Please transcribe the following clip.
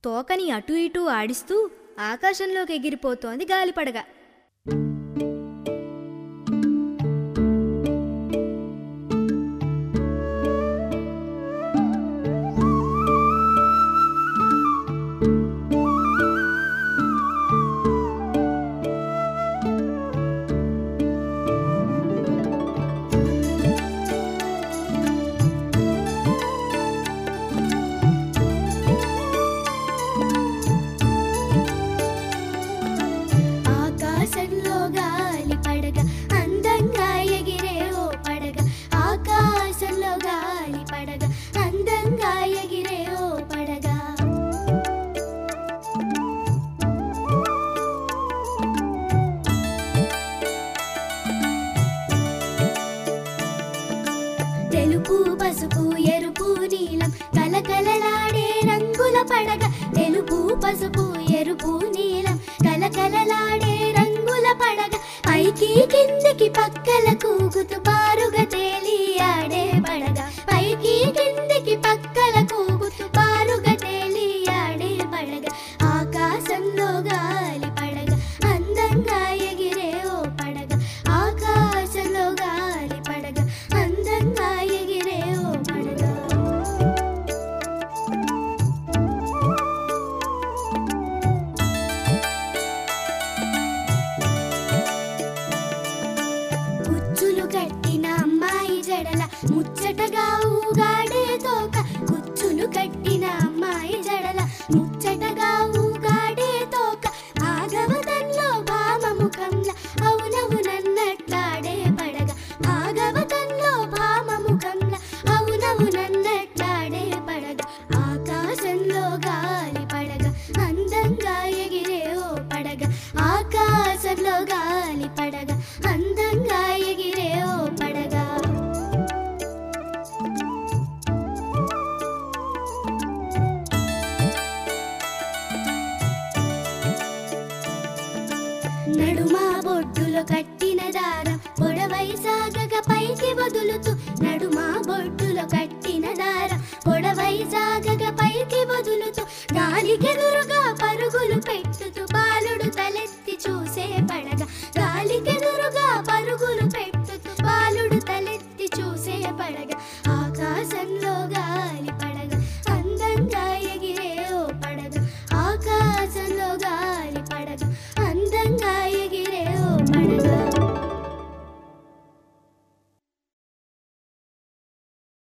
తోకని అటూ ఇటూ ఆడిస్తూ ఆకాశంలోకి ఎగిరిపోతోంది గాలిపడగ ఆకాశంలో గాలి పడగ అందంగా ఎగిరే ఓ పడగ ఆకాశంలో గాలి పడగ అందంగా ఎగిరే ఓ పడగ తెలుపు పసుపు ఎరుపు నీలం కలకలలాడే రంగుల పడగ తెలుపు పసుపు ఎరుపు నీలం కలకలలాడే రంగుల పడగ పైకి కిందికి పక్కల కూగుతూ పారుగా తేలి ఆడే పడగ పైకి కిందికి పక్కల కూగుతూ పారుగా తేలి ఆడే పడగ ఆకాశంలో గాలి పడగ అందంగా ఎగిరే ఓ పడగ ఆకాశంలో గాలి పడగ అందంగా ఎగిరే ఓ పడగ కుచ్చులు కట్టిన అమ్మాయి జడల ముచ్చటగా ఊగాడే తోక కుచ్చులు కట్టిన అమ్మాయి జడల ముచ్చటగా ఊగాడే తోక భాగవతంలో భామ ముఖంల అవునవునన్నట్లాడే పడగ భాగవతంలో భామ ముఖంల అవునవునన్నట్లాడే పడగ ఆకాశంలో గాలి పడగ అందంగా ఎగిరే ఓ పడగ ఆకాశంలో గాలి పడగ అందంగా ఎగిరే ఓ పడగ నడుమా బొడ్డులో కట్టిన దారం పొడవై సాగక పైకి వదులుతూ నడుమా బొడ్డులో కట్టిన దారం